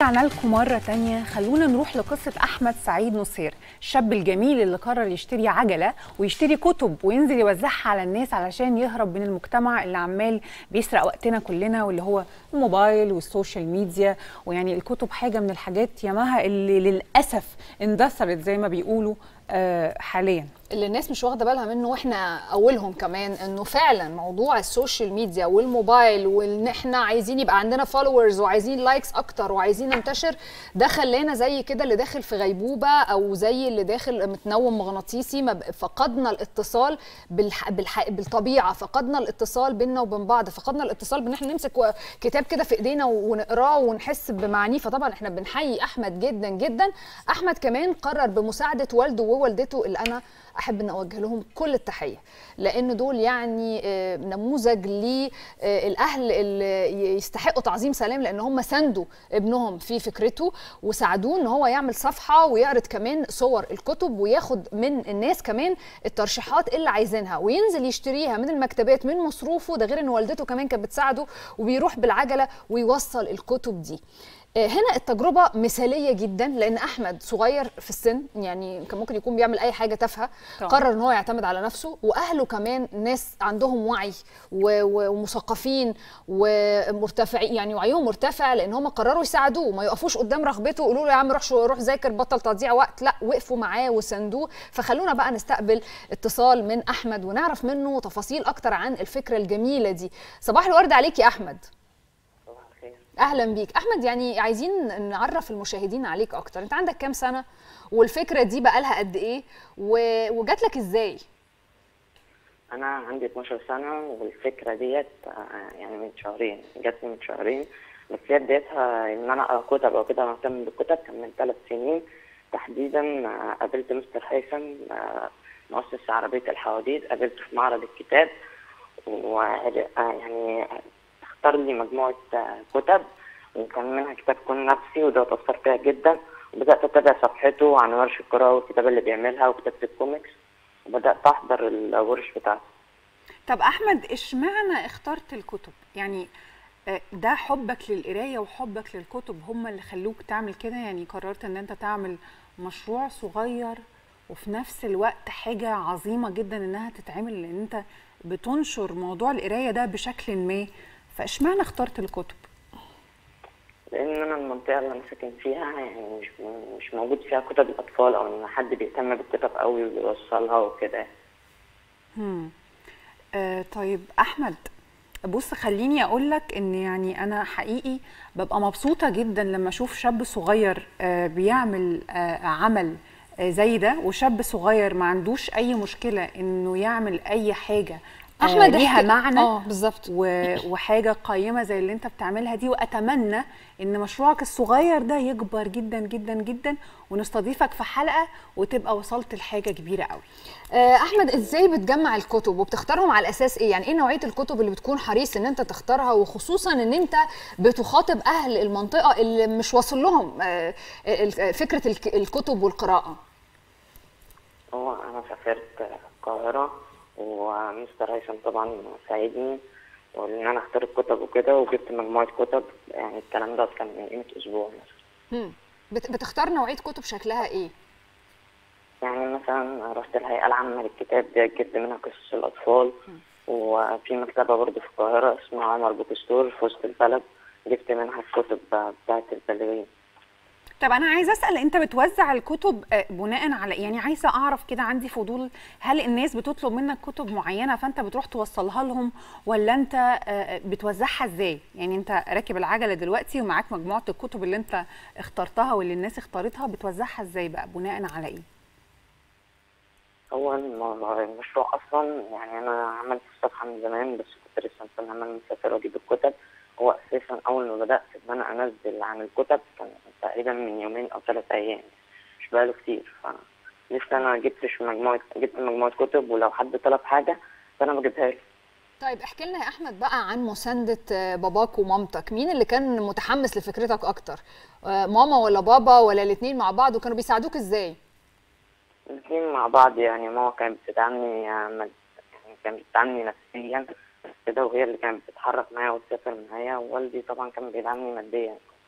ورجعنا لكم مرة تانية خلونا نروح لقصة أحمد سعيد نصير الشاب الجميل اللي قرر يشتري عجلة ويشتري كتب وينزل يوزعها على الناس علشان يهرب من المجتمع اللي عمال بيسرق وقتنا كلنا واللي هو الموبايل والسوشيال ميديا ويعني الكتب حاجة من الحاجات يامها اللي للأسف اندثرت زي ما بيقولوا آه، حاليا اللي الناس مش واخده بالها منه واحنا اولهم كمان انه فعلا موضوع السوشيال ميديا والموبايل وان احنا عايزين يبقى عندنا فولورز وعايزين لايكس اكتر وعايزين ننتشر ده خلانا زي كده اللي داخل في غيبوبه او زي اللي داخل متنوم مغناطيسي ما ب- فقدنا الاتصال بالح... بالح... بالطبيعه فقدنا الاتصال بيننا وبين بعض فقدنا الاتصال بان احنا نمسك و- كتاب كده في ايدينا ونقراه ونحس بمعانيه فطبعا احنا بنحيي احمد جدا جدا احمد كمان قرر بمساعده والده ووالدته اللي انا احب ان اوجه لهم كل التحيه لان دول يعني آه، نموذج للاهل اللي يستحقوا تعظيم سلام لان هم ساندوا ابنهم في فكرته وساعدوه ان هو يعمل صفحه ويعرض كمان صور الكتب وياخد من الناس كمان الترشيحات اللي عايزينها وينزل يشتريها من المكتبات من مصروفه ده غير ان والدته كمان كانت بتساعده وبيروح بالعجله ويوصل الكتب دي آه، هنا التجربه مثاليه جدا لان احمد صغير في السن يعني كان ممكن يكون بيعمل اي حاجه تافهه طبعاً. قرر ان هو يعتمد على نفسه واهله كمان ناس عندهم وعي و- و- ومثقفين ومرتفعين يعني وعيهم مرتفع لان هم قرروا يساعدوه ما يقفوش قدام رغبته ويقولوا له يا عم روح شو روح ذاكر بطل تضييع وقت لا وقفوا معاه وساندوه فخلونا بقى نستقبل اتصال من احمد ونعرف منه تفاصيل اكتر عن الفكره الجميله دي صباح الورد عليك يا احمد صباح الخير اهلا بيك احمد يعني عايزين نعرف المشاهدين عليك اكتر انت عندك كام سنه والفكره دي بقى لها قد ايه و- وجات لك ازاي انا عندي 12 سنه والفكره ديت آه، يعني من شهرين جاتني من شهرين بس هي بدايتها ان انا اقرا كتب او كده مهتم بالكتب كان من ثلاث سنين تحديدا آه، قابلت مستر هيثم آه، مؤسس عربيه الحواديت قابلته في معرض الكتاب ويعني اختار لي مجموعه آه، كتب وكان منها كتاب كون نفسي وده اتأثرت فيها جدا وبدأت أتابع صفحته عن ورش القراءة والكتاب اللي بيعملها وكتابة الكوميكس وبدأت أحضر الورش بتاعته طب احمد اشمعنى اخترت الكتب يعني آه، ده حبك للقرايه وحبك للكتب هم اللي خلوك تعمل كده يعني قررت ان انت تعمل مشروع صغير وفي نفس الوقت حاجه عظيمه جدا انها تتعمل لان انت بتنشر موضوع القرايه ده بشكل ما فاشمعنى اخترت الكتب لأن أنا المنطقة اللي أنا ساكن فيها يعني مش مش موجود فيها كتب الأطفال أو إن حد بيهتم بالكتب قوي ويوصلها وكده مم. آه طيب احمد بص خليني اقول لك ان يعني انا حقيقي ببقى مبسوطه جدا لما اشوف شاب صغير آه بيعمل آه عمل آه زي ده وشاب صغير ما عندوش اي مشكله انه يعمل اي حاجه آه احمد ليها احكي- معنى اه بالظبط و- وحاجه قيمه زي اللي انت بتعملها دي واتمنى ان مشروعك الصغير ده يكبر جدا جدا جدا ونستضيفك في حلقه وتبقى وصلت لحاجه كبيره قوي آه، احمد ازاي بتجمع الكتب وبتختارهم على اساس ايه يعني ايه نوعيه الكتب اللي بتكون حريص ان انت تختارها وخصوصا ان انت بتخاطب اهل المنطقه اللي مش واصل لهم آه، ال- آه، فكره الك- الكتب والقراءه هو أنا سافرت القاهرة ومستر هيثم طبعا ساعدني وإن أنا أختار الكتب وكده وجبت مجموعة كتب يعني الكلام ده كان من قيمة أسبوع مثلا مم. بت- بتختار نوعيه كتب شكلها ايه يعني مثلا رحت الهيئة العامة للكتاب دي جبت منها قصص الأطفال وفي مكتبة برضه في القاهرة اسمها عمر بوك ستور في وسط البلد جبت منها الكتب بتاعت البالغين طب انا عايزه اسال انت بتوزع الكتب آه، بناء على يعني عايزه اعرف كده عندي فضول هل الناس بتطلب منك كتب معينه فانت بتروح توصلها لهم ولا انت آه، بتوزعها ازاي يعني انت راكب العجله دلوقتي ومعاك مجموعه الكتب اللي انت اخترتها واللي الناس اختارتها بتوزعها ازاي بقى بناء على ايه هو الم- المشروع أصلا يعني أنا عملت الصفحة من زمان بس كنت لسه مستني عمال مسافر وأجيب الكتب هو أساسا أول ما بدأت إن أنا أنزل عن الكتب كان تقريبا من يومين أو ثلاث أيام مش بقاله كتير ف لسه أنا جبتش مجموعة جبت مجموعة كتب ولو حد طلب حاجة فأنا بجيبها له طيب احكي لنا يا احمد بقى عن مسانده آه، باباك ومامتك مين اللي كان متحمس لفكرتك اكتر آه، ماما ولا بابا ولا الاثنين مع بعض وكانوا بيساعدوك ازاي الاتنين مع بعض يعني ماما كانت بتدعمني آه، مد- يعني كانت بتدعمني نفسيا كده وهي اللي كانت بتتحرك معايا وتسافر معايا ووالدي طبعا كان بيدعمني ماديا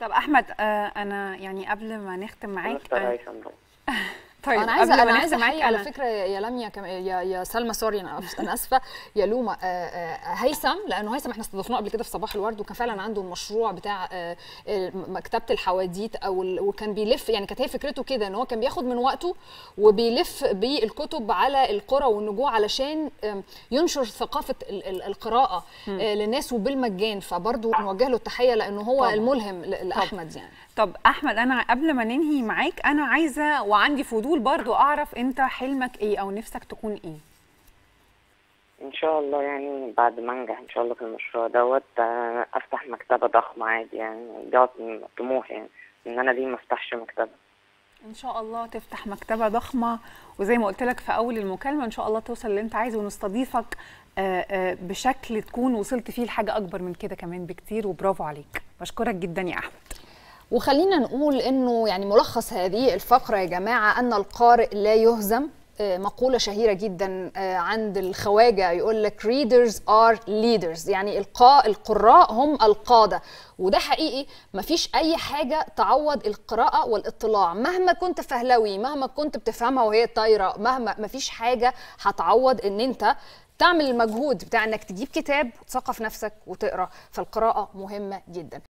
طب احمد آه انا يعني قبل ما نختم معاك مستر آه هيثم برضه. طيب انا عايزه قبل ما انا نختم عايزه معاك احيي على أنا- فكره يا لميا كم... يا يا سلمى سوري انا أس- انا اسفه يا لوما آه، آه، هيثم لانه هيثم احنا استضفناه قبل كده في صباح الورد وكان فعلا عنده المشروع بتاع آه، آه، مكتبه الحواديت او ال- وكان بيلف يعني كانت هي فكرته كده ان هو كان بياخد من وقته وبيلف بالكتب على القرى والنجوع علشان آم، ينشر ثقافه ال- ال- القراءه آه، للناس وبالمجان فبرضه نوجه له التحيه لانه هو طبعاً. الملهم ل- لاحمد يعني طب احمد انا قبل ما ننهي معاك انا عايزه وعندي فضول برضو اعرف انت حلمك ايه او نفسك تكون ايه ان شاء الله يعني بعد ما انجح ان شاء الله في المشروع دوت آه، افتح مكتبه ضخمه عادي يعني دوت طموحي يعني ان انا ليه ما افتحش مكتبه ان شاء الله تفتح مكتبه ضخمه وزي ما قلت لك في اول المكالمه ان شاء الله توصل اللي انت عايزه ونستضيفك آه، آه، بشكل تكون وصلت فيه لحاجه اكبر من كده كمان بكتير وبرافو عليك بشكرك جدا يا احمد وخلينا نقول انه يعني ملخص هذه الفقره يا جماعه ان القارئ لا يهزم آه، مقولة شهيرة جدا آه، عند الخواجة يقول لك readers are leaders يعني القاء القراء هم القادة وده حقيقي مفيش أي حاجة تعوض القراءة والاطلاع مهما كنت فهلوي مهما كنت بتفهمها وهي طايرة مهما مفيش حاجة هتعوض ان انت تعمل المجهود بتاع انك تجيب كتاب وتثقف نفسك وتقرا فالقراءة مهمة جدا